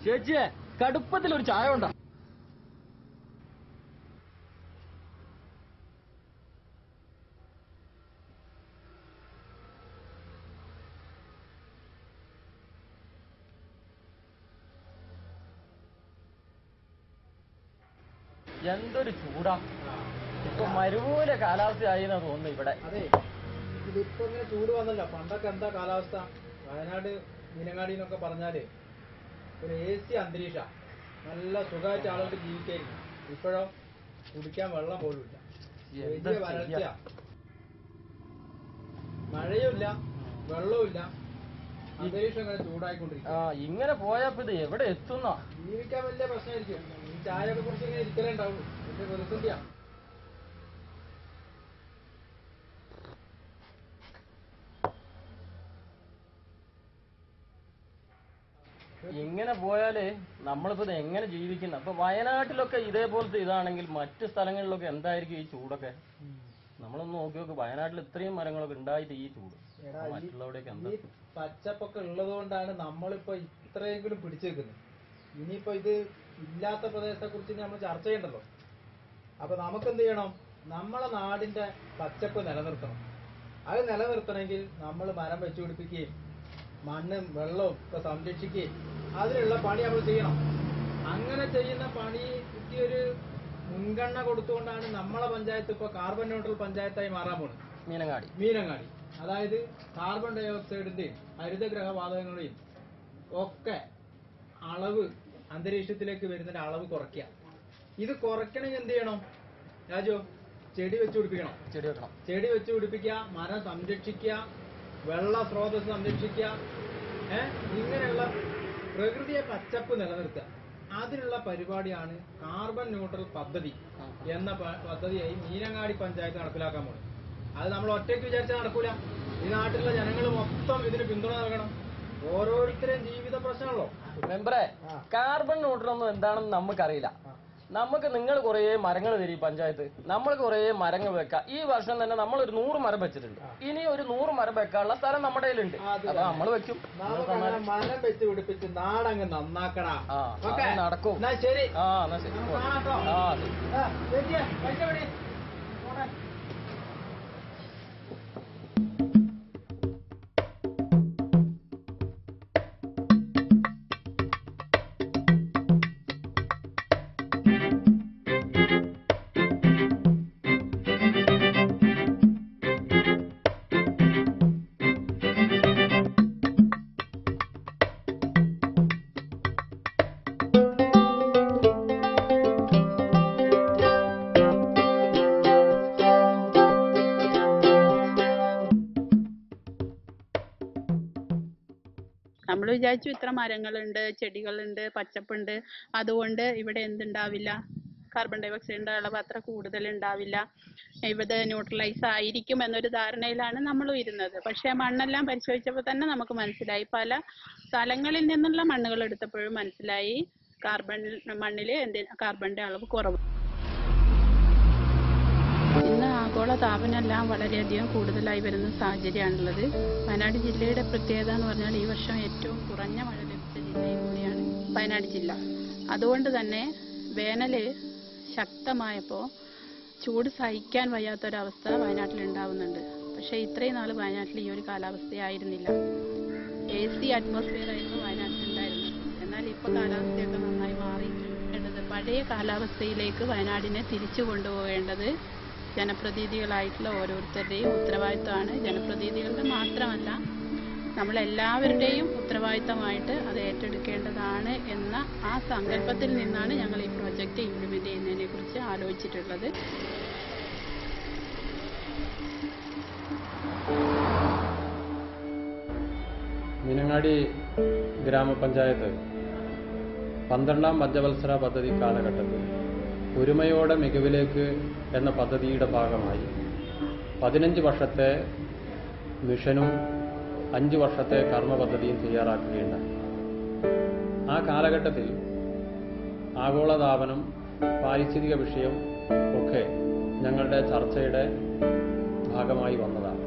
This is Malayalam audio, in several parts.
ചേച്ചിയെ കടുപ്പത്തിൽ ഒരു ചായ ഉണ്ടോ എന്തൊരു ചൂടാ ഇപ്പൊ മരുഭൂമിയിലെ കാലാവസ്ഥയായി എന്നാ തോന്നുന്നു ഇവിടെ അതെ ഇതിപ്പോ ഇങ്ങനെ ചൂട് വന്നല്ലോ പണ്ടൊക്കെ എന്താ കാലാവസ്ഥ വയനാട് മീനങ്ങാടി എന്നൊക്കെ പറഞ്ഞാല് ഒരു എ സി അന്തരീക്ഷ നല്ല സുഖമായിട്ട് ആളുകൾക്ക് ജീവിക്കായിരുന്നു ഇപ്പോഴോ കുടിക്കാൻ വെള്ളം പോലും ഇല്ല എന്താ വലിയ വരൾച്ച ചെയ്യാ? മഴയുമില്ല വെള്ളവുമില്ല അന്തരീക്ഷം ഇങ്ങനെ ചൂടായിക്കൊണ്ടിരിക്കും ആ ഇങ്ങനെ പോയപ്പോ ഇത് എവിടെ എത്തുന്ന ജീവിക്കാൻ വലിയ പ്രശ്നമായിരിക്കും ഈ ചായയൊക്കെ കുറിച്ച് ഇങ്ങനെ ഇരിക്കലേ ഉണ്ടാവുള്ളൂ വലിയ പ്രതിസന്ധിയാ ഇങ്ങനെ പോയാല് നമ്മളിപ്പോ ഇത് എങ്ങനെ ജീവിക്കുന്ന അപ്പൊ വയനാട്ടിലൊക്കെ ഇതേപോലത്തെ ഇതാണെങ്കിൽ മറ്റു സ്ഥലങ്ങളിലൊക്കെ എന്തായിരിക്കും ഈ ചൂടൊക്കെ നമ്മളൊന്ന് നോക്കി നോക്ക് വയനാട്ടിൽ ഇത്രയും മരങ്ങളൊക്കെ ഉണ്ടായിട്ട് ഈ ചൂട് എടാ, ഈ- മറ്റുള്ളവിടെയൊക്കെ എന്താ ഈ പച്ചപ്പൊക്കെ ഉള്ളത് കൊണ്ടാണ് നമ്മളിപ്പോ ഇത്രയെങ്കിലും പിടിച്ചു നിൽക്കുന്നത് ഇനിയിപ്പോ ഇത് ഇല്ലാത്ത പ്രദേശത്തെ കുറിച്ച് നമ്മൾ ചർച്ച ചെയ്യണ്ടല്ലോ അപ്പൊ നമുക്ക് എന്ത് ചെയ്യണം നമ്മളെ നാടിന്റെ പച്ചപ്പ് നിലനിർത്തണം അത് നിലനിർത്തണമെങ്കിൽ നമ്മൾ മരം വെച്ചു പിടിപ്പിക്കുകയും മണ്ണും വെള്ളവും ഒക്കെ സംരക്ഷിക്കുകയും അതിനുള്ള പണി നമ്മൾ ചെയ്യണം അങ്ങനെ ചെയ്യുന്ന പണിക്ക് ഒരു മുൻഗണന കൊടുത്തുകൊണ്ടാണ് നമ്മളെ പഞ്ചായത്ത് ഇപ്പൊ കാർബൺ ന്യൂട്രൽ പഞ്ചായത്തായി മാറാൻ പോകുന്നത് മീനങ്ങാടി മീനങ്ങാടി അതായത് കാർബൺ ഡൈ ഓക്സൈഡിന്റെയും ഹരിതഗ്രഹ വാതകങ്ങളുടെയും ഒക്കെ അളവ് അന്തരീക്ഷത്തിലേക്ക് വരുന്നതിന്റെ അളവ് കുറയ്ക്കുക ഇത് കുറയ്ക്കണമെങ്കിൽ എന്ത് ചെയ്യണം രാജു ചെടി വെച്ച് പിടിപ്പിക്കണം ചെടി വെക്കണം ചെടി വെച്ച് പിടിപ്പിക്കുക മരം സംരക്ഷിക്കുക വെള്ള സ്രോതസ് സംരക്ഷിക്കുക ഏ ഇങ്ങനെയുള്ള പ്രകൃതിയെ പച്ചപ്പ് നിലനിർത്തുക അതിനുള്ള പരിപാടിയാണ് കാർബൺ ന്യൂട്രൽ പദ്ധതി എന്ന പ- പദ്ധതിയായി മീനങ്ങാടി പഞ്ചായത്ത് നടപ്പിലാക്കാൻ പോകുന്നത് അത് നമ്മൾ ഒറ്റയ്ക്ക് വിചാരിച്ചാൽ നടക്കൂല ഈ നാട്ടിലുള്ള ജനങ്ങൾ മൊത്തം ഇതിന് പിന്തുണ നൽകണം ഓരോരുത്തരെയും ജീവിത പ്രശ്നമല്ലോ മെമ്പറെ ആ. കാർബൺ ന്യൂട്രൽ ഒന്നും എന്താണെന്ന് നമുക്കറിയില്ല നമുക്ക് നിങ്ങൾ കുറേ മരങ്ങൾ തരും ഈ പഞ്ചായത്ത് നമ്മൾ കുറേ മരങ്ങൾ വെക്കാം ഈ വർഷം തന്നെ നമ്മൾ ഒരു നൂറ് മരം വെച്ചിട്ടുണ്ട് ഇനി ഒരു നൂറ് മരം വെക്കാനുള്ള സ്ഥലം നമ്മുടെ കയ്യിലുണ്ട് അത് അപ്പൊ നമ്മൾ വെക്കും നമുക്കങ്ങനെ മരം വെച്ച് പിടിപ്പിച്ച് നാടങ്ങ് നന്നാക്കടാ ആ ഓക്കേ? അത് നടക്കും എന്നാ ശരി ആ എന്നാ ശരി നമുക്ക് കാണാം ട്ടോ. ആ ശരി ആ, ചേച്ചിയെ, പൈസ പിടി. പോണേ. നമ്മൾ വിചാരിച്ചു ഇത്ര മരങ്ങളുണ്ട് ചെടികളുണ്ട് പച്ചപ്പുണ്ട് അതുകൊണ്ട് ഇവിടെ എന്തുണ്ടാവില്ല കാർബൺ ഡൈ ഓക്സൈഡിന്റെ അളവ് അത്ര കൂടുതൽ ഉണ്ടാവില്ല ഇവിടെ ന്യൂട്രലൈസ് ആയിരിക്കും എന്നൊരു ധാരണയിലാണ് നമ്മളും ഇരുന്നത് പക്ഷേ മണ്ണെല്ലാം പരിശോധിച്ചപ്പോൾ തന്നെ നമുക്ക് മനസ്സിലായി പല സ്ഥലങ്ങളിൽ നിന്നുള്ള മണ്ണുകൾ എടുത്തപ്പോഴും മനസ്സിലായി കാർബൺ മണ്ണിൽ എന്തി കാർബണിന്റെ അളവ് കുറവ് ഇന്ന് ആഗോള താപനെല്ലാം വളരെയധികം കൂടുതലായി വരുന്ന സാഹചര്യമാണുള്ളത് വയനാട് ജില്ലയുടെ പ്രത്യേകത എന്ന് പറഞ്ഞാൽ ഈ വർഷം ഏറ്റവും കുറഞ്ഞ മഴ ലഭിച്ച ജില്ലയും കൂടിയാണ് വയനാട് ജില്ല അതുകൊണ്ട് തന്നെ വേനല് ശക്തമായപ്പോൾ ചൂട് സഹിക്കാൻ വയ്യാത്തൊരവസ്ഥ വയനാട്ടിൽ ഉണ്ടാവുന്നുണ്ട് പക്ഷേ ഇത്രയും നാൾ വയനാട്ടിൽ ഈ ഒരു കാലാവസ്ഥയായിരുന്നില്ല എ സി അറ്റ്മോസ്ഫിയർ ആയിരുന്നു വയനാട്ടിൽ ഉണ്ടായിരുന്നത് എന്നാൽ ഇപ്പോൾ കാലാവസ്ഥയൊക്കെ നന്നായി മാറിയിട്ടുണ്ട് പഴയ കാലാവസ്ഥയിലേക്ക് വയനാടിനെ തിരിച്ചു കൊണ്ടുപോകേണ്ടത് ജനപ്രതിനിധികളായിട്ടുള്ള ഓരോരുത്തരുടെയും ഉത്തരവാദിത്തമാണ് ജനപ്രതിനിധികളുടെ മാത്രമല്ല നമ്മളെല്ലാവരുടെയും ഉത്തരവാദിത്തമായിട്ട് അത് ഏറ്റെടുക്കേണ്ടതാണ് എന്ന ആ സങ്കല്പത്തിൽ നിന്നാണ് ഞങ്ങൾ ഈ പ്രോജക്റ്റ് ഇംപ്ലിമെന്റ് ചെയ്യുന്നതിനെ കുറിച്ച് ആലോചിച്ചിട്ടുള്ളത് മീനങ്ങാടി ഗ്രാമപഞ്ചായത്ത് പന്ത്രണ്ടാം പഞ്ചവത്സര പദ്ധതി കാലഘട്ടത്തിൽ ഒരുമയോടെ മികവിലേക്ക് എന്ന പദ്ധതിയുടെ ഭാഗമായി പതിനഞ്ച് വർഷത്തെ മിഷനും അഞ്ച് വർഷത്തെ കർമ്മ പദ്ധതിയും തയ്യാറാക്കുകയുണ്ടായി ആ കാലഘട്ടത്തിൽ ആഗോളതാപനം പാരിസ്ഥിതിക വിഷയം ഒക്കെ ഞങ്ങളുടെ ചർച്ചയുടെ ഭാഗമായി വന്നതാണ്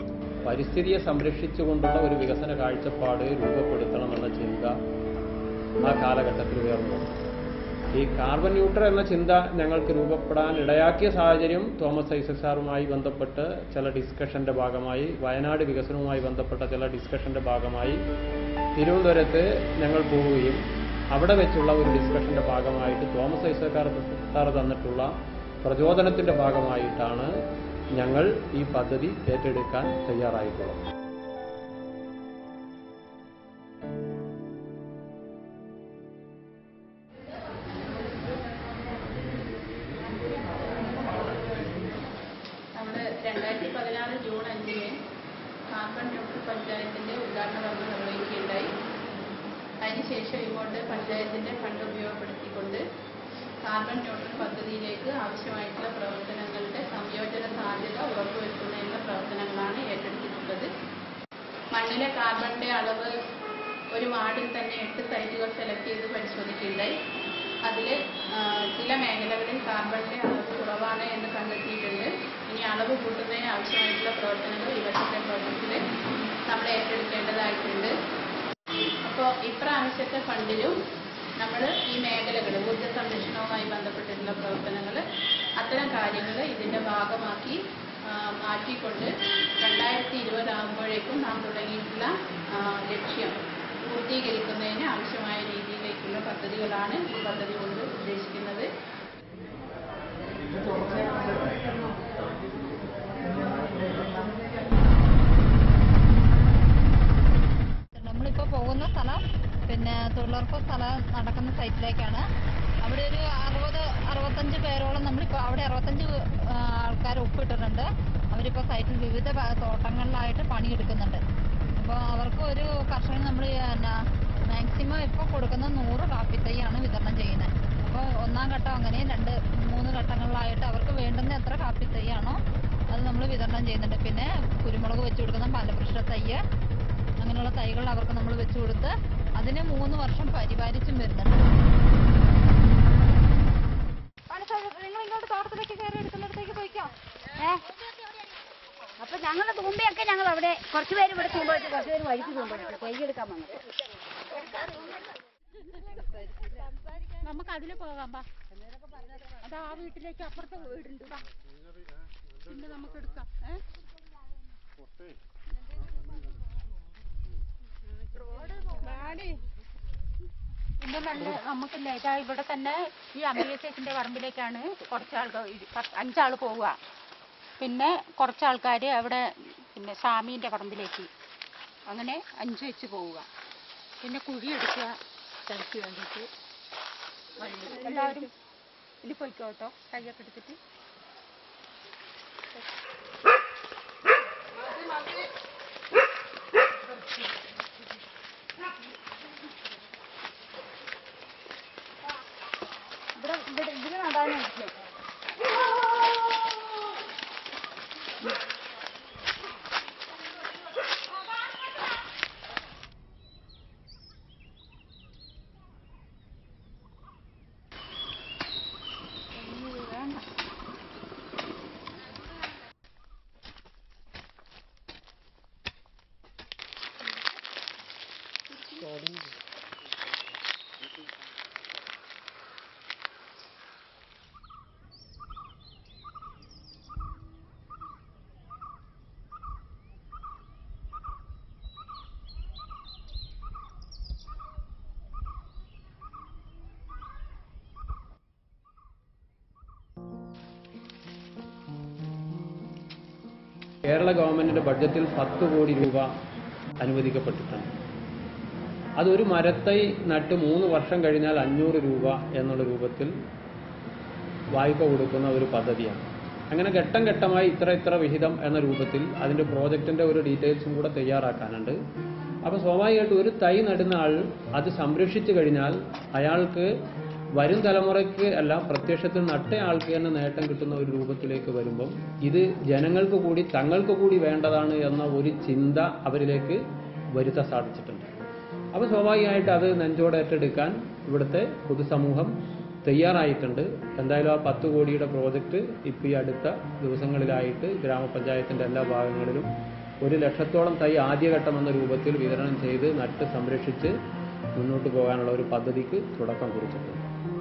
പരിസ്ഥിതിയെ സംരക്ഷിച്ചുകൊണ്ടുള്ള ഒരു വികസന കാഴ്ചപ്പാട് രൂപപ്പെടുത്തണമെന്ന ചിന്ത ആ കാലഘട്ടത്തിൽ ഉയർന്നു വന്നു ഈ കാർബൺ ന്യൂട്രൽ എന്ന ചിന്ത ഞങ്ങൾക്ക് രൂപപ്പെടാൻ ഇടയാക്കിയ സാഹചര്യം തോമസ് ഐസക് സാറുമായി ബന്ധപ്പെട്ട് ചില ഡിസ്കഷന്റെ ഭാഗമായി വയനാട് വികസനവുമായി ബന്ധപ്പെട്ട ചില ഡിസ്കഷന്റെ ഭാഗമായി തിരുവനന്തപുരത്ത് ഞങ്ങൾ പോവുകയും അവിടെ വെച്ചുള്ള ഒരു ഡിസ്കഷന്റെ ഭാഗമായിട്ട് തോമസ് ഐസക് സാർ തന്നിട്ടുള്ള പ്രചോദനത്തിന്റെ ഭാഗമായിട്ടാണ് ഞങ്ങൾ ഈ പദ്ധതി ഏറ്റെടുക്കാൻ തയ്യാറായിട്ടുള്ളത് നമ്മൾ രണ്ടായിരത്തി പതിനാറ് ജൂൺ അഞ്ചിന് കാർബൺ ന്യൂട്രൽ പഞ്ചായത്തിന്റെ ഉദ്ഘാടന കർമ്മം നിർവഹിക്കുകയുണ്ടായി അതിനുശേഷം ഇങ്ങോട്ട് പഞ്ചായത്തിന്റെ ഫണ്ട് ഉപയോഗപ്പെടുത്തിക്കൊണ്ട് കാർബൺ ന്യൂട്രൽ പദ്ധതിയിലേക്ക് ആവശ്യമായിട്ടുള്ള പ്രവർത്തനങ്ങളുടെ സംയോജന സാധ്യത ഉറപ്പുവരുത്തുന്നതിനുള്ള പ്രവർത്തനങ്ങളാണ് ഏറ്റെടുത്തിട്ടുള്ളത് മണ്ണിലെ കാർബണിന്റെ അളവ് ഒരു വാർഡിൽ തന്നെ എട്ട് സൈറ്റുകൾ സെലക്ട് ചെയ്ത് പരിശോധിക്കുകയുണ്ടായി അതിൽ ചില മേഖലകളിൽ കാർബണിന്റെ അളവ് കുറവാണ് എന്ന് കണ്ടെത്തിയിട്ടുണ്ട് ഇനി അളവ് കൂട്ടുന്നതിന് ആവശ്യമായിട്ടുള്ള പ്രവർത്തനങ്ങൾ ഈ വർഷത്തെ പ്രോജക്റ്റിൽ നമ്മൾ ഏറ്റെടുക്കേണ്ടതായിട്ടുണ്ട് അപ്പോൾ ഇപ്രാവശ്യത്തെ ഫണ്ടിലും നമ്മൾ ഈ മേഖലകൾ ഊർജ്ജ സംരക്ഷണവുമായി ബന്ധപ്പെട്ടിട്ടുള്ള പ്രവർത്തനങ്ങൾ അത്തരം കാര്യങ്ങൾ ഇതിൻ്റെ ഭാഗമാക്കി ആ, മാറ്റിക്കൊണ്ട് രണ്ടായിരത്തി ഇരുപതാകുമ്പോഴേക്കും നാം തുടങ്ങിയിട്ടുള്ള ആ, ലക്ഷ്യം പൂർത്തീകരിക്കുന്നതിന് ആവശ്യമായ രീതിയിലേക്കുള്ള പദ്ധതികളാണ് ഈ പദ്ധതി കൊണ്ട് ഉദ്ദേശിക്കുന്നത് നമ്മളിപ്പോൾ പോകുന്ന സ്ഥലം പിന്നെ തൊഴിലുറപ്പ് സ്ഥലം നടക്കുന്ന സൈറ്റിലേക്കാണ് അവിടെ ഒരു അറുപത് അറുപത്തഞ്ച് പേരോളം നമ്മളിപ്പോൾ അവിടെ അറുപത്തഞ്ച് ആൾക്കാർ ഒപ്പിട്ടിട്ടുണ്ട് അവരിപ്പോൾ സൈറ്റിൽ വിവിധ ഭാ- തോട്ടങ്ങളിലായിട്ട് പണിയെടുക്കുന്നുണ്ട് അപ്പോൾ അവർക്ക് ഒരു കർഷകന് നമ്മൾ മാക്സിമം ഇപ്പോൾ കൊടുക്കുന്ന നൂറ് കാപ്പിത്തൈയാണ് വിതരണം ചെയ്യുന്നത് അപ്പോൾ ഒന്നാം ഘട്ടം അങ്ങനെ രണ്ട് മൂന്ന് ഘട്ടങ്ങളിലായിട്ട് അവർക്ക് വേണ്ടുന്ന എത്ര കാപ്പിത്തൈയാണോ അത് നമ്മൾ വിതരണം ചെയ്യുന്നുണ്ട് പിന്നെ കുരുമുളക് വെച്ച് കൊടുക്കുന്ന ഫലവൃക്ഷ തൈയ് അങ്ങനെയുള്ള തൈകൾ അവർക്ക് നമ്മൾ വെച്ചു കൊടുത്ത് അതിനെ മൂന്ന് വർഷം പരിപാലിച്ചും വരുന്നുണ്ട് നിങ്ങൾ ഇങ്ങോട്ട് തോട്ടത്തിലേക്ക് കയറി എടുക്കുന്നിടത്തേക്ക് പോയിക്കോ ഏ അപ്പൊ ഞങ്ങൾ തൂമ്പയൊക്കെ ഞങ്ങൾ അവിടെ കുറച്ച് പേര് ഇവിടെ തൂമ്പിട്ട് കുറച്ച് പേര് വഴിക്ക് തൂമ്പിട്ട് കൊയ്യെടുക്കാൻ വന്നത് നമുക്ക് അതിൽ പോകാം ബാ അത് ആ വീട്ടിലേക്ക് അപ്പുറത്തെ വീടുണ്ട് ബാ പിന്നെ നമുക്ക് എടുക്കാം ഏ വാടി. പിന്നെ നല്ല നമുക്കില്ല ഇതാ ഇവിടെ തന്നെ ഈ അമ്പലത്തേക്കിന്റെ പറമ്പിലേക്കാണ് കുറച്ച് ആൾക്കാർ അഞ്ചാൾ പോവുക പിന്നെ കുറച്ച് ആൾക്കാർ അവിടെ പിന്നെ സ്വാമീൻ്റെ പറമ്പിലേക്ക് അങ്ങനെ അഞ്ച് വെച്ച് പോവുക പിന്നെ കുഴി എടുക്കുക സ്ഥലത്ത് വേണ്ടിയിട്ട് വഴി എല്ലാവരും ഇതിൽ പോയിക്കോ കേട്ടോ കൈയൊക്കെ എടുത്തിട്ട് ഇവിടെ ഇവിടെ ഇവിടെ നടാനാണ് കേരള ഗവൺമെന്റിന്റെ ബഡ്ജറ്റിൽ പത്ത് കോടി രൂപ അനുവദിക്കപ്പെട്ടിട്ടുണ്ട് അതൊരു മരത്തൈ നട്ട് മൂന്ന് വർഷം കഴിഞ്ഞാൽ അഞ്ഞൂറ് രൂപ എന്നുള്ള രൂപത്തിൽ വായ്പ കൊടുക്കുന്ന ഒരു പദ്ധതിയാണ് അങ്ങനെ ഘട്ടം ഘട്ടമായി ഇത്ര ഇത്ര വിഹിതം എന്ന രൂപത്തിൽ അതിന്റെ പ്രോജക്റ്റിന്റെ ഒരു ഡീറ്റെയിൽസും കൂടെ തയ്യാറാക്കാനുണ്ട് അപ്പോൾ സ്വാഭാവികമായിട്ട് ഒരു തൈ നടുന്ന ആൾ അത് സംരക്ഷിച്ചു കഴിഞ്ഞാൽ അയാൾക്ക് വരും തലമുറയ്ക്ക് അല്ല പ്രത്യക്ഷത്തിൽ നട്ട ആൾക്ക് തന്നെ നേട്ടം കിട്ടുന്ന ഒരു രൂപത്തിലേക്ക് വരുമ്പം ഇത് ജനങ്ങൾക്ക് കൂടി തങ്ങൾക്ക് കൂടി വേണ്ടതാണ് എന്ന ഒരു ചിന്ത അവരിലേക്ക് വരുത്താൻ സാധിച്ചിട്ടുണ്ട് അപ്പോൾ സ്വാഭാവികമായിട്ട് അത് നെഞ്ചോടെ ഏറ്റെടുക്കാൻ ഇവിടുത്തെ പൊതുസമൂഹം തയ്യാറായിട്ടുണ്ട് എന്തായാലും ആ പത്ത് കോടിയുടെ പ്രോജക്റ്റ് ഇപ്പോൾ ഈ അടുത്ത ദിവസങ്ങളിലായിട്ട് ഗ്രാമപഞ്ചായത്തിൻ്റെ എല്ലാ ഭാഗങ്ങളിലും ഒരു ലക്ഷത്തോളം തൈ ആദ്യഘട്ടം എന്ന രൂപത്തിൽ വിതരണം ചെയ്ത് നട്ട് സംരക്ഷിച്ച് മുന്നോട്ട് പോകാനുള്ള ഒരു പദ്ധതിക്ക് തുടക്കം കുറിച്ചിട്ടുണ്ട്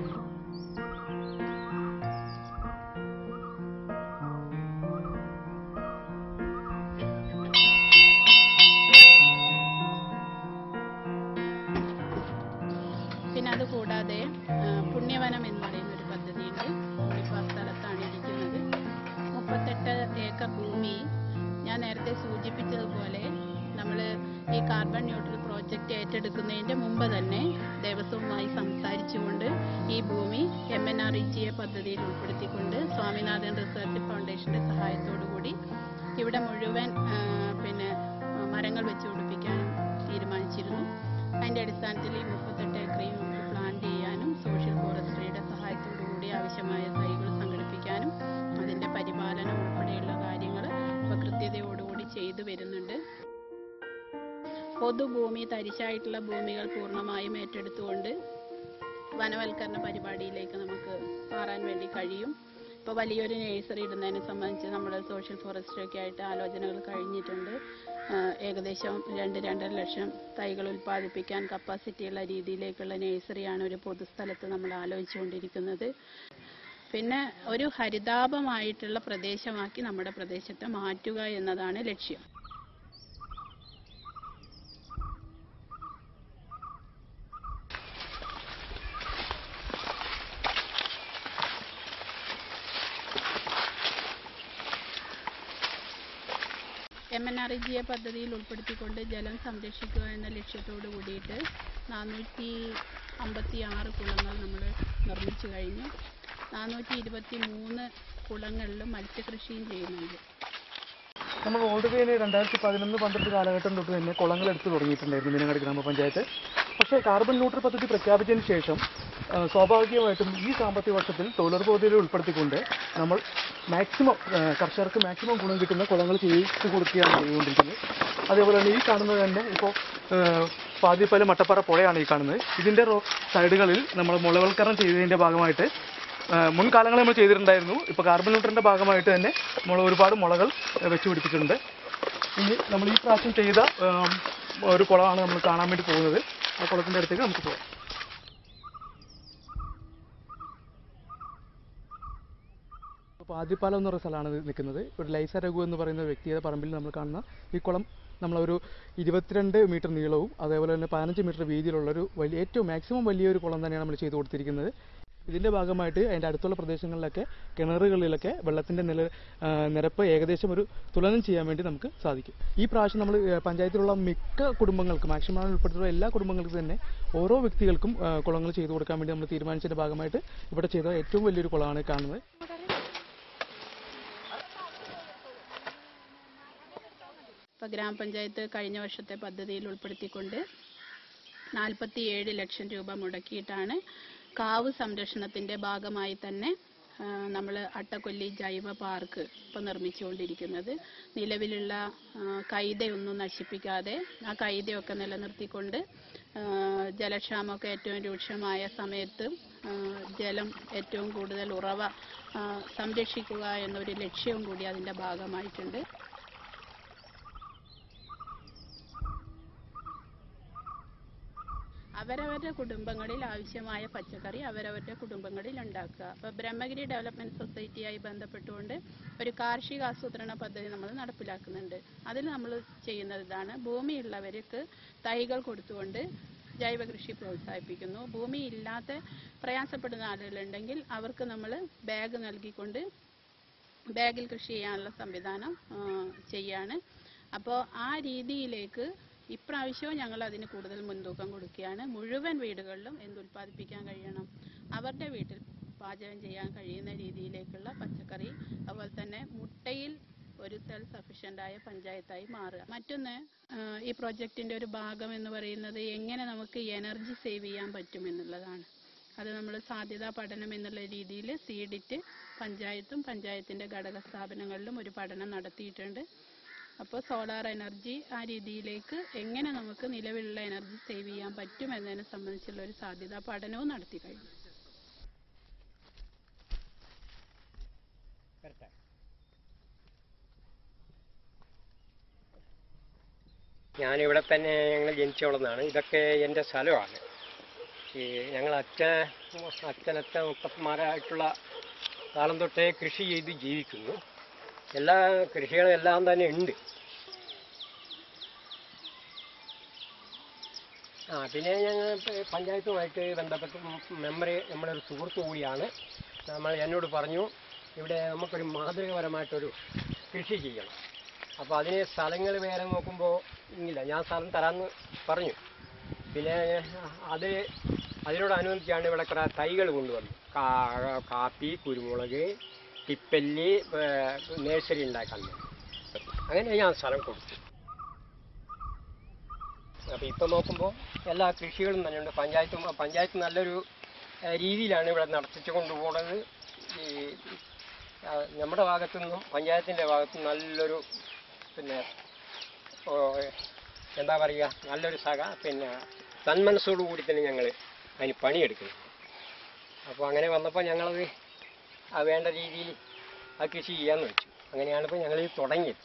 പിന്നെ അത് കൂടാതെ ആ, പുണ്യവനം എന്ന് പറയുന്ന ഒരു പദ്ധതിയുണ്ട് ഇപ്പോൾ ആ സ്ഥലത്താണ് ഇരിക്കുന്നത് മുപ്പത്തെട്ട് ഏക്കർ ഭൂമി ഞാൻ നേരത്തെ സൂചിപ്പിച്ചതുപോലെ നമ്മൾ ഈ കാർബൺ ന്യൂട്രൽ പ്രോജക്റ്റ് ഏറ്റെടുക്കുന്നതിൻ്റെ മുമ്പ് തന്നെ ദേവസ്വവുമായി സംസാരിച്ചുകൊണ്ട് ഈ ഭൂമി M N R E G A പദ്ധതിയിൽ ഉൾപ്പെടുത്തിക്കൊണ്ട് സ്വാമിനാഥൻ റിസർച്ച് ഫൗണ്ടേഷന്റെ സഹായത്തോടു കൂടി ഇവിടെ മുഴുവൻ ആ, പിന്നെ ആ, മരങ്ങൾ വെച്ച് പിടിപ്പിക്കാനും തീരുമാനിച്ചിരുന്നു അതിന്റെ അടിസ്ഥാനത്തിൽ ഈ മുപ്പത്തെട്ട് ഏക്കറയും നമുക്ക് പ്ലാന്റ് ചെയ്യാനും സോഷ്യൽ ഫോറസ്ട്രിയുടെ സഹായത്തോടു കൂടി ആവശ്യമായ തൈകൾ സംഘടിപ്പിക്കാനും അതിന്റെ പരിപാലനം ഉൾപ്പെടെയുള്ള കാര്യങ്ങൾ ഇപ്പോൾ കൃത്യതയോടുകൂടി ചെയ്തു വരുന്നുണ്ട് പൊതുഭൂമി തരിശായിട്ടുള്ള ഭൂമികൾ പൂർണ്ണമായും ഏറ്റെടുത്തുകൊണ്ട് വനവൽക്കരണ പരിപാടിയിലേക്ക് നമുക്ക് മാറാൻ വേണ്ടി കഴിയും ഇപ്പോൾ വലിയൊരു നഴ്സറി ഇടുന്നതിനെ സംബന്ധിച്ച് നമ്മൾ സോഷ്യൽ ഫോറസ്ട്രി ഒക്കെ ആയിട്ട് ആലോചനകൾ കഴിഞ്ഞിട്ടുണ്ട് ആ, ഏകദേശം രണ്ട് രണ്ടര ലക്ഷം തൈകൾ ഉൽപ്പാദിപ്പിക്കാൻ കപ്പാസിറ്റിയുള്ള രീതിയിലേക്കുള്ള നഴ്സറിയാണ് ഒരു പൊതുസ്ഥലത്ത് നമ്മൾ ആലോചിച്ചുകൊണ്ടിരിക്കുന്നത് പിന്നെ ഒരു ഹരിതാപമായിട്ടുള്ള പ്രദേശമാക്കി നമ്മുടെ പ്രദേശത്തെ മാറ്റുക എന്നതാണ് ലക്ഷ്യം M N R E G A പദ്ധതിയിൽ ഉൾപ്പെടുത്തിക്കൊണ്ട് ജലം സംരക്ഷിക്കുക എന്ന ലക്ഷ്യത്തോട് കൂടിയിട്ട് നാനൂറ്റി അമ്പത്തി ആറ് കുളങ്ങൾ നമ്മൾ നിർമ്മിച്ചു കഴിഞ്ഞു നാനൂറ്റി ഇരുപത്തി മൂന്ന് കുളങ്ങളിലും മത്സ്യകൃഷിയും ചെയ്യുന്നുണ്ട് നമ്മൾ ഓൾറെഡി തന്നെ രണ്ടായിരത്തി പതിനൊന്ന് പന്ത്രണ്ട് കാലഘട്ടം തൊട്ട് തന്നെ കുളങ്ങൾ എടുത്തു തുടങ്ങിയിട്ടുണ്ടായിരുന്നു മീനങ്ങാടി ഗ്രാമപഞ്ചായത്ത് പക്ഷേ കാർബൺ ന്യൂട്രൽ പദ്ധതി പ്രഖ്യാപിച്ചതിന് ശേഷം ആ, സ്വാഭാവികമായിട്ടും ഈ സാമ്പത്തിക വർഷത്തിൽ തൊഴിലുറപ്പ് പദ്ധതിയിൽ ഉൾപ്പെടുത്തിക്കൊണ്ട് നമ്മൾ മാക്സിമം ആ, കർഷകർക്ക് മാക്സിമം ഗുണം കിട്ടുന്ന കുളങ്ങൾ ചെയ്തു കൊടുക്കുകയാണ് ചെയ്തുകൊണ്ടിരിക്കുന്നത് അതേപോലെ തന്നെ ഈ കാണുന്നത് തന്നെ ഇപ്പോൾ പാതിപ്പല മട്ടപ്പാറ പുഴയാണ് ഈ കാണുന്നത് ഇതിൻ്റെ റോ സൈഡുകളിൽ നമ്മൾ മുളവൽക്കരണം ചെയ്തതിൻ്റെ ഭാഗമായിട്ട് ആ, മുൻകാലങ്ങളിൽ നമ്മൾ ചെയ്തിട്ടുണ്ടായിരുന്നു ഇപ്പോൾ കാർബൺ ന്യൂട്രലിൻ്റെ ഭാഗമായിട്ട് തന്നെ നമ്മൾ ഒരുപാട് മുളകൾ ആ, വെച്ച് പിടിപ്പിച്ചിട്ടുണ്ട് ഇനി നമ്മൾ ഈ പ്രാവശ്യം ചെയ്ത ആ, ഒരു കുളമാണ് നമ്മൾ കാണാൻ വേണ്ടി പോകുന്നത് ആ കുളത്തിൻ്റെ അടുത്തേക്ക് നമുക്ക് പോകാം ഇപ്പോൾ ആദ്യപാലം എന്ന് പറയുന്ന സ്ഥലമാണ് ഇത് നിൽക്കുന്നത് ഒരു ലൈസ രഘു എന്ന് പറയുന്ന വ്യക്തിയുടെ പറമ്പിൽ നമ്മൾ കാണുന്ന ഈ കുളം നമ്മളൊരു ഇരുപത്തിരണ്ട് മീറ്റർ നീളവും അതേപോലെ തന്നെ പതിനഞ്ച് മീറ്റർ വീതിയിലുള്ളൊരു വലിയ ഏറ്റവും മാക്സിമം വലിയൊരു കുളം തന്നെയാണ് നമ്മൾ ചെയ്തു കൊടുത്തിരിക്കുന്നത് ഇതിൻ്റെ ഭാഗമായിട്ട് അതിൻ്റെ അടുത്തുള്ള പ്രദേശങ്ങളിലൊക്കെ കിണറുകളിലൊക്കെ വെള്ളത്തിൻ്റെ നില ആ, നിരപ്പ് ഏകദേശം ഒരു തുലനം ചെയ്യാൻ വേണ്ടി നമുക്ക് സാധിക്കും ഈ പ്രാവശ്യം നമ്മൾ പഞ്ചായത്തിലുള്ള മിക്ക കുടുംബങ്ങൾക്ക് മാക്സിമം ഉൾപ്പെടുത്തിയുള്ള എല്ലാ കുടുംബങ്ങൾക്കും തന്നെ ഓരോ വ്യക്തികൾക്കും ആ, കുളങ്ങൾ ചെയ്തു കൊടുക്കാൻ വേണ്ടി നമ്മൾ തീരുമാനിച്ചതിൻ്റെ ഭാഗമായിട്ട് ഇവിടെ ചെയ്ത ഏറ്റവും വലിയൊരു കുളമാണ് കാണുന്നത് ഇപ്പോൾ ഗ്രാമപഞ്ചായത്ത് കഴിഞ്ഞ വർഷത്തെ പദ്ധതിയിൽ ഉൾപ്പെടുത്തിക്കൊണ്ട് നാൽപ്പത്തിയേഴ് ലക്ഷം രൂപ മുടക്കിയിട്ടാണ് കാവ് സംരക്ഷണത്തിന്റെ ഭാഗമായി തന്നെ നമ്മൾ അട്ടക്കൊല്ലി ജൈവ പാർക്ക് ഇപ്പോൾ നിർമ്മിച്ചുകൊണ്ടിരിക്കുന്നത് നിലവിലുള്ള ആ, കൈതയൊന്നും നശിപ്പിക്കാതെ ആ കൈതയൊക്കെ നിലനിർത്തിക്കൊണ്ട് ആ, ജലക്ഷാമമൊക്കെ ഏറ്റവും രൂക്ഷമായ സമയത്ത് ആ, ജലം ഏറ്റവും കൂടുതൽ ഉറവ ആ, സംരക്ഷിക്കുക എന്നൊരു ലക്ഷ്യവും കൂടി അതിൻ്റെ ഭാഗമായിട്ടുണ്ട് അവരവരുടെ കുടുംബങ്ങളിൽ ആവശ്യമായ പച്ചക്കറി അവരവരുടെ കുടുംബങ്ങളിൽ ഉണ്ടാക്കുക അപ്പോൾ ബ്രഹ്മഗിരി ഡെവലപ്മെന്റ് സൊസൈറ്റിയായി ബന്ധപ്പെട്ടുകൊണ്ട് ഒരു കാർഷിക ആസൂത്രണ പദ്ധതി നമ്മൾ നടപ്പിലാക്കുന്നുണ്ട് അതിൽ നമ്മൾ ചെയ്യുന്നത് ഇതാണ് ഭൂമിയുള്ളവർക്ക് തൈകൾ കൊടുത്തുകൊണ്ട് ജൈവ കൃഷി പ്രോത്സാഹിപ്പിക്കുന്നു ഭൂമി ഇല്ലാത്ത പ്രയാസപ്പെടുന്ന ആളുകളുണ്ടെങ്കിൽ അവർക്ക് നമ്മൾ ബാഗ് നൽകിക്കൊണ്ട് ബാഗിൽ കൃഷി ചെയ്യാനുള്ള സംവിധാനം ആ, ചെയ്യാണ് അപ്പോൾ ആ രീതിയിലേക്ക് ഇപ്രാവശ്യവും ഞങ്ങൾ അതിന് കൂടുതൽ മുൻതൂക്കം കൊടുക്കുകയാണ് മുഴുവൻ വീടുകളിലും എന്ത് ഉൽപ്പാദിപ്പിക്കാൻ കഴിയണം അവരുടെ വീട്ടിൽ പാചകം ചെയ്യാൻ കഴിയുന്ന രീതിയിലേക്കുള്ള പച്ചക്കറി അതുപോലെ തന്നെ മുട്ടയിൽ ഒരു സെൽഫ് സഫീഷ്യൻ്റ് ആയ പഞ്ചായത്തായി മാറുക മറ്റൊന്ന് ആ, ഈ പ്രൊജക്റ്റിന്റെ ഒരു ഭാഗം എന്ന് പറയുന്നത് എങ്ങനെ നമുക്ക് എനർജി സേവ് ചെയ്യാൻ പറ്റും എന്നുള്ളതാണ് അത് നമ്മൾ സാധ്യതാ പഠനം എന്നുള്ള രീതിയിൽ സീഡിറ്റ് പഞ്ചായത്തും പഞ്ചായത്തിന്റെ ഘടക സ്ഥാപനങ്ങളിലും ഒരു പഠനം നടത്തിയിട്ടുണ്ട് അപ്പോൾ സോളാർ എനർജി ആ രീതിയിലേക്ക് എങ്ങനെ നമുക്ക് നിലവിലുള്ള എനർജി സേവ് ചെയ്യാൻ പറ്റും എന്നതിനെ സംബന്ധിച്ചുള്ള ഒരു സാധ്യതാ പഠനവും നടത്തി കഴിഞ്ഞു ഞാനിവിടെ തന്നെ ഞങ്ങൾ ജനിച്ചു വളർന്നതാണ് ഇതൊക്കെ എൻ്റെ സ്ഥലമാണ് ഈ ഞങ്ങൾ അച്ഛൻ അച്ഛനച്ഛൻ മുപ്പത്തിമാരായിട്ടുള്ള കാലം തൊട്ടേ കൃഷി ചെയ്ത് ജീവിക്കുന്നു എല്ലാ കൃഷികളും എല്ലാം തന്നെ ഉണ്ട് ആ പിന്നെ ഞങ്ങൾ പ- പഞ്ചായത്തുമായിട്ട് ബന്ധപ്പെട്ട് മെമ്പർ നമ്മുടെ ഒരു സുഹൃത്തു കൂടിയാണ് നമ്മൾ എന്നോട് പറഞ്ഞു ഇവിടെ നമുക്കൊരു മാതൃകപരമായിട്ടൊരു കൃഷി ചെയ്യണം അപ്പോൾ അതിന് സ്ഥലങ്ങൾ വേറെ നോക്കുമ്പോൾ ഇല്ല ഞാൻ സ്ഥലം തരാമെന്ന് പറഞ്ഞു പിന്നെ അത് അതിനോടനുബന്ധിച്ചാണ് ഇവിടെ കുറേ തൈകൾ കൊണ്ടുവന്നു കാ കാപ്പി കുരുമുളക് തിപ്പല്ലി നേഴ്സറി ഉണ്ടാക്കാൻ വേണ്ടി അങ്ങനെ ഞാൻ സ്ഥലം കൊടുത്തു അപ്പോൾ ഇപ്പം നോക്കുമ്പോൾ എല്ലാ കൃഷികളും തന്നെയുണ്ട് പഞ്ചായത്തും പഞ്ചായത്ത് നല്ലൊരു ഏഹ്, രീതിയിലാണ് ഇവിടെ നടത്തിച്ചു കൊണ്ടുപോകുന്നത് ഈ ആ, നമ്മുടെ ഭാഗത്തു നിന്നും പഞ്ചായത്തിൻ്റെ ഭാഗത്തു നിന്നും നല്ലൊരു പിന്നെ ഓ, എന്താ പറയുക നല്ലൊരു സഹ പിന്നെ തന്മനസ്സോടു കൂടി തന്നെ ഞങ്ങൾ അതിന് പണിയെടുക്കുന്നു അപ്പോൾ അങ്ങനെ വന്നപ്പോൾ ഞങ്ങളത് ആ വേണ്ട രീതിയിൽ ആ കൃഷി ചെയ്യാമെന്ന് വെച്ചു അങ്ങനെയാണ് ഇപ്പോൾ ഞങ്ങൾ ഇത് തുടങ്ങിയത്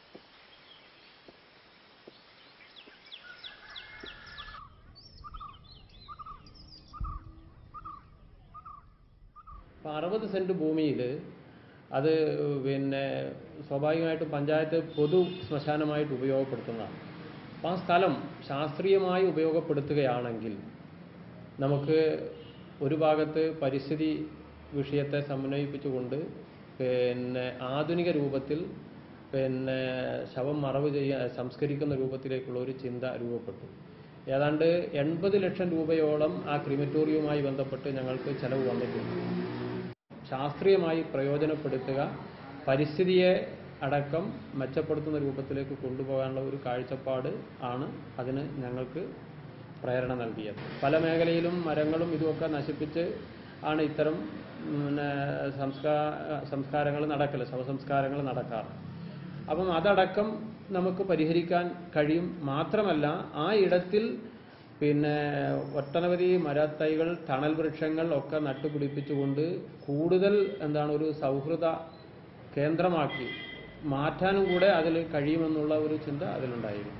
അപ്പോൾ അറുപത് സെൻറ്റ് ഭൂമിയിൽ അത് പിന്നെ സ്വാഭാവികമായിട്ടും പഞ്ചായത്ത് പൊതു ശ്മശാനമായിട്ട് ഉപയോഗപ്പെടുത്തുന്നതാണ് അപ്പോൾ ആ സ്ഥലം ശാസ്ത്രീയമായി ഉപയോഗപ്പെടുത്തുകയാണെങ്കിൽ നമുക്ക് ഒരു ഭാഗത്ത് പരിസ്ഥിതി വിഷയത്തെ സമന്വയിപ്പിച്ചുകൊണ്ട് പിന്നെ ആധുനിക രൂപത്തിൽ പിന്നെ ശവം മറവ് ചെയ്യാൻ സംസ്കരിക്കുന്ന രൂപത്തിലേക്കുള്ള ഒരു ചിന്ത രൂപപ്പെട്ടു ഏതാണ്ട് എൺപത് ലക്ഷം രൂപയോളം ആ ക്രിമറ്റോറിയവുമായി ബന്ധപ്പെട്ട് ഞങ്ങൾക്ക് ചെലവ് വന്നിട്ടുണ്ട് ശാസ്ത്രീയമായി പ്രയോജനപ്പെടുത്തുക പരിസ്ഥിതിയെ അടക്കം മെച്ചപ്പെടുത്തുന്ന രൂപത്തിലേക്ക് കൊണ്ടുപോകാനുള്ള ഒരു കാഴ്ചപ്പാട് ആണ് അതിന് ഞങ്ങൾക്ക് പ്രേരണ നൽകിയത് പല മേഖലയിലും മരങ്ങളും ഇതുമൊക്കെ നശിപ്പിച്ച് ആണ് ഇത്തരം പിന്നെ സംസ്കാ സംസ്കാരങ്ങൾ നടക്കല് ശവസംസ്കാരങ്ങൾ നടക്കാറ് അപ്പം അതടക്കം നമുക്ക് പരിഹരിക്കാൻ കഴിയും മാത്രമല്ല ആ ഇടത്തിൽ പിന്നെ ഒട്ടനവധി മരത്തൈകൾ തണൽ വൃക്ഷങ്ങൾ ഒക്കെ നട്ടുപിടിപ്പിച്ചുകൊണ്ട് കൂടുതൽ എന്താണ് ഒരു സൗഹൃദ കേന്ദ്രമാക്കി മാറ്റാനും കൂടെ അതിൽ കഴിയുമെന്നുള്ള ഒരു ചിന്ത അതിലുണ്ടായിരുന്നു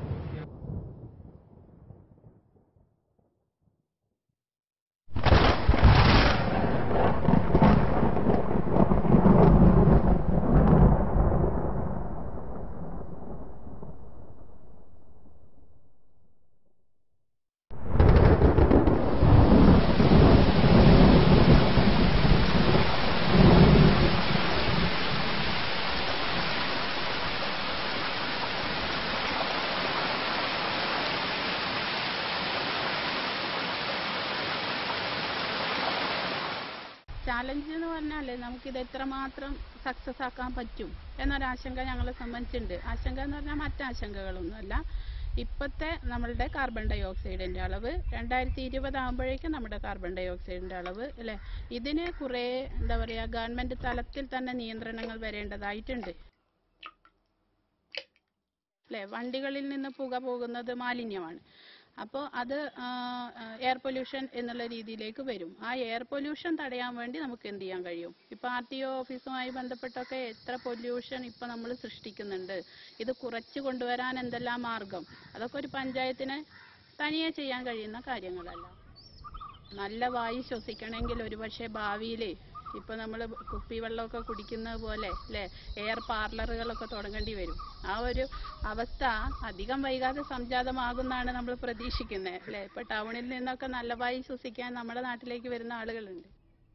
ചാലഞ്ച് എന്ന് പറഞ്ഞാൽ നമുക്കിത് എത്രമാത്രം സക്സസ് ആക്കാൻ പറ്റും എന്നൊരാശങ്ക ഞങ്ങളെ സംബന്ധിച്ചിട്ടുണ്ട് ആശങ്ക എന്ന് പറഞ്ഞാൽ മറ്റാശങ്കകളൊന്നുമല്ല ഇപ്പോഴത്തെ നമ്മളുടെ കാർബൺ ഡൈ ഓക്സൈഡിൻ്റെ അളവ് രണ്ടായിരത്തി ഇരുപതാകുമ്പോഴേക്കും നമ്മുടെ കാർബൺ ഡൈ ഓക്സൈഡിൻ്റെ അളവ് അല്ലേ ഇതിന് കുറേ എന്താ പറയുക ഗവൺമെൻറ് തലത്തിൽ തന്നെ നിയന്ത്രണങ്ങൾ വരേണ്ടതായിട്ടുണ്ട് അല്ലേ വണ്ടികളിൽ നിന്ന് പുക പോകുന്നത് മാലിന്യമാണ് അപ്പോൾ അത് എയർ പൊല്യൂഷൻ എന്നുള്ള രീതിയിലേക്ക് വരും ആ എയർ പൊല്യൂഷൻ തടയാൻ വേണ്ടി നമുക്ക് എന്ത് ചെയ്യാൻ കഴിയും ഇപ്പോൾ ആർ ടി ഒ ഓഫീസുമായി ബന്ധപ്പെട്ടൊക്കെ എത്ര പൊല്യൂഷൻ ഇപ്പോൾ നമ്മൾ സൃഷ്ടിക്കുന്നുണ്ട് ഇത് കുറച്ച് കൊണ്ടുവരാൻ എന്തെല്ലാം മാർഗം അതൊക്കെ ഒരു പഞ്ചായത്തിന് തനിയെ ചെയ്യാൻ കഴിയുന്ന കാര്യങ്ങളല്ല നല്ല വായു ശ്വസിക്കണമെങ്കിൽ ഒരുപക്ഷെ ഭാവിയിൽ ഇപ്പൊ നമ്മൾ കുപ്പിവെള്ളമൊക്കെ കുടിക്കുന്നത് പോലെ അല്ലേ എയർ പാർലറുകളൊക്കെ തുടങ്ങേണ്ടി വരും ആ ഒരു അവസ്ഥ അധികം വൈകാതെ സംജാതമാകുന്നാണ് നമ്മൾ പ്രതീക്ഷിക്കുന്നത് അല്ലേ ഇപ്പൊ ടൗണിൽ നിന്നൊക്കെ നല്ല വായു ശ്വസിക്കാൻ നമ്മുടെ നാട്ടിലേക്ക് വരുന്ന ആളുകളുണ്ട്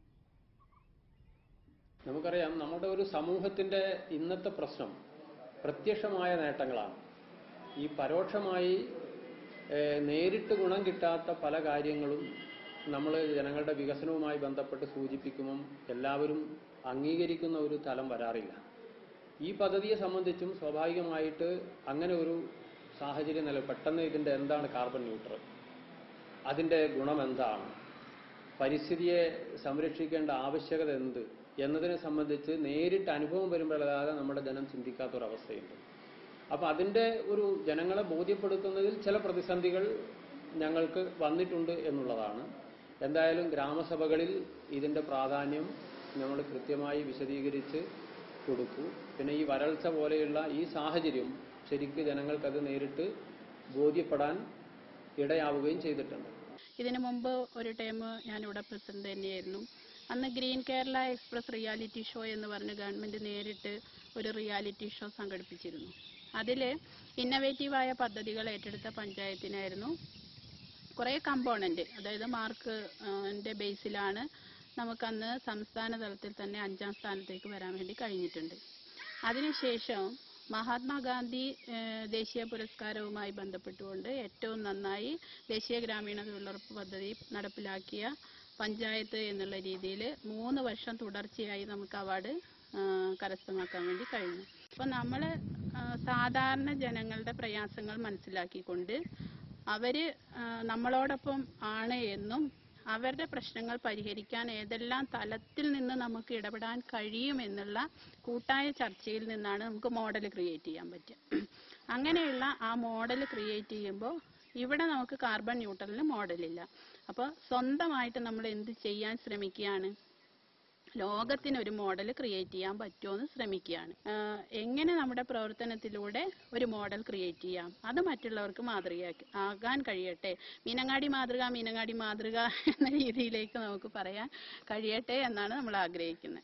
നമുക്കറിയാം നമ്മുടെ ഒരു സമൂഹത്തിന്റെ ഇന്നത്തെ പ്രശ്നം പ്രത്യക്ഷമായ നേട്ടങ്ങളാണ് ഈ പരോക്ഷമായി ഏഹ്, നേരിട്ട് ഗുണം കിട്ടാത്ത പല കാര്യങ്ങളും നമ്മൾ ജനങ്ങളുടെ വികസനവുമായി ബന്ധപ്പെട്ട് സൂചിപ്പിക്കുമ്പം എല്ലാവരും അംഗീകരിക്കുന്ന ഒരു തലം വരാറില്ല ഈ പദ്ധതിയെ സംബന്ധിച്ചും സ്വാഭാവികമായിട്ട് അങ്ങനെ ഒരു സാഹചര്യം നില പെട്ടെന്ന് ഇതിന്റെ എന്താണ് കാർബൺ ന്യൂട്രൽ അതിന്റെ ഗുണം എന്താണ് പരിസ്ഥിതിയെ സംരക്ഷിക്കേണ്ട ആവശ്യകത എന്ത് എന്നതിനെ സംബന്ധിച്ച് നേരിട്ട് അനുഭവം വരുമ്പോഴല്ലാതെ നമ്മുടെ ജനം ചിന്തിക്കാത്തൊരവസ്ഥയുണ്ട് അപ്പം അതിൻ്റെ ഒരു ജനങ്ങളെ ബോധ്യപ്പെടുത്തുന്നതിൽ ചില പ്രതിസന്ധികൾ ഞങ്ങൾക്ക് വന്നിട്ടുണ്ട് എന്നുള്ളതാണ് എന്തായാലും ഗ്രാമസഭകളിൽ ഇതിൻ്റെ പ്രാധാന്യം നമ്മൾ കൃത്യമായി വിശദീകരിച്ച് കൊടുത്തു പിന്നെ ഈ വരൾച്ച പോലെയുള്ള ഈ സാഹചര്യം ശരിക്ക് ജനങ്ങൾക്കത് നേരിട്ട് ബോധ്യപ്പെടാൻ ഇടയാവുകയും ചെയ്തിട്ടുണ്ട് ഇതിനു മുമ്പ് ഒരു ടൈം ഞാനിവിടെ പ്രസിഡന്റ് തന്നെയായിരുന്നു അന്ന് green Kerala express reality show എന്ന് പറഞ്ഞ് ഗവൺമെന്റ് നേരിട്ട് ഒരു റിയാലിറ്റി ഷോ സംഘടിപ്പിച്ചിരുന്നു അതിൽ ഇന്നവേറ്റീവായ പദ്ധതികൾ ഏറ്റെടുത്ത പഞ്ചായത്തിനായിരുന്നു കുറേ കമ്പോണന്റ് അതായത് മാർക്ക് ന്റെ ബേസിലാണ് നമുക്കന്ന് സംസ്ഥാന തലത്തിൽ തന്നെ അഞ്ചാം സ്ഥാനത്തേക്ക് വരാൻ വേണ്ടി കഴിഞ്ഞിട്ടുണ്ട് അതിനുശേഷം മഹാത്മാഗാന്ധി ഏഹ്, ദേശീയ പുരസ്കാരവുമായി ബന്ധപ്പെട്ടുകൊണ്ട് ഏറ്റവും നന്നായി ദേശീയ ഗ്രാമീണ തൊഴിലുറപ്പ് പദ്ധതി നടപ്പിലാക്കിയ പഞ്ചായത്ത് എന്നുള്ള രീതിയിൽ മൂന്ന് വർഷം തുടർച്ചയായി നമുക്ക് അവാർഡ് ഏഹ്, കരസ്ഥമാക്കാൻ വേണ്ടി കഴിഞ്ഞു അപ്പോൾ നമ്മൾ സാധാരണ ജനങ്ങളുടെ പ്രയാസങ്ങൾ മനസ്സിലാക്കിക്കൊണ്ട് അവര് ആ, നമ്മളോടൊപ്പം ആണ് എന്നും അവരുടെ പ്രശ്നങ്ങൾ പരിഹരിക്കാൻ ഏതെല്ലാം തലത്തിൽ നിന്ന് നമുക്ക് ഇടപെടാൻ കഴിയുമെന്നുള്ള കൂട്ടായ ചർച്ചയിൽ നിന്നാണ് നമുക്ക് മോഡൽ ക്രിയേറ്റ് ചെയ്യാൻ പറ്റുക അങ്ങനെയുള്ള ആ മോഡൽ ക്രിയേറ്റ് ചെയ്യുമ്പോൾ ഇവിടെ നമുക്ക് കാർബൺ ന്യൂട്രലിന് മോഡലില്ല അപ്പോൾ സ്വന്തമായിട്ട് നമ്മൾ എന്ത് ചെയ്യാൻ ശ്രമിക്കുകയാണ് ലോകത്തിന് ഒരു മോഡൽ ക്രിയേറ്റ് ചെയ്യാൻ പറ്റുമെന്ന് ശ്രമിക്കുകയാണ് ആഹ് എങ്ങനെ നമ്മുടെ പ്രവർത്തനത്തിലൂടെ ഒരു മോഡൽ ക്രിയേറ്റ് ചെയ്യാം അത് മറ്റുള്ളവർക്ക് മാതൃകയാക്കി ആകാൻ കഴിയട്ടെ മീനങ്ങാടി മാതൃക മീനങ്ങാടി മാതൃക എന്ന രീതിയിലേക്ക് നമുക്ക് പറയാൻ കഴിയട്ടെ എന്നാണ് നമ്മൾ ആഗ്രഹിക്കുന്നത്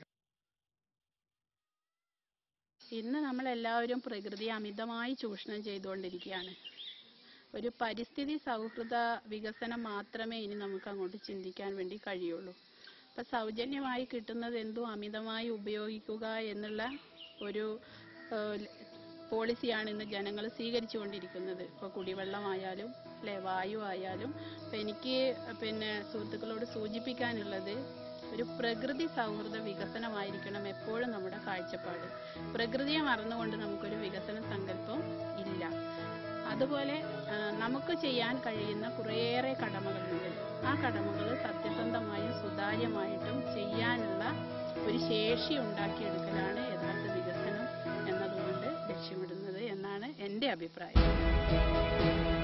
ഇന്ന് നമ്മൾ എല്ലാവരും പ്രകൃതിയെ അമിതമായി ചൂഷണം ചെയ്തുകൊണ്ടിരിക്കുകയാണ് ഒരു പരിസ്ഥിതി സൗഹൃദ വികസനം മാത്രമേ ഇനി നമുക്ക് അങ്ങോട്ട് ചിന്തിക്കാൻ വേണ്ടി കഴിയുള്ളൂ ഇപ്പൊ സൗജന്യമായി കിട്ടുന്നത് എന്തും അമിതമായി ഉപയോഗിക്കുക എന്നുള്ള ഒരു ഏഹ്, പോളിസിയാണ് ഇന്ന് ജനങ്ങൾ സ്വീകരിച്ചുകൊണ്ടിരിക്കുന്നത് ഇപ്പോൾ കുടിവെള്ളമായാലും അല്ലെ വായു ആയാലും ഇപ്പൊ എനിക്ക് പിന്നെ സുഹൃത്തുക്കളോട് സൂചിപ്പിക്കാനുള്ളത് ഒരു പ്രകൃതി സൗഹൃദ വികസനമായിരിക്കണം എപ്പോഴും നമ്മുടെ കാഴ്ചപ്പാട് പ്രകൃതിയെ മറന്നുകൊണ്ട് നമുക്കൊരു വികസന സങ്കല്പം ഇല്ല അതുപോലെ ആ, നമുക്ക് ചെയ്യാൻ കഴിയുന്ന കുറേയേറെ കടമകളുണ്ട് ആ കടമകൾ സത്യസന്ധമായും സുതാര്യമായിട്ടും ചെയ്യാനുള്ള ഒരു ശേഷി ഉണ്ടാക്കിയെടുക്കലാണ് യഥാർത്ഥ വികസനം എന്നതുകൊണ്ട് ലക്ഷ്യമിടുന്നത് എന്നാണ് എൻ്റെ അഭിപ്രായം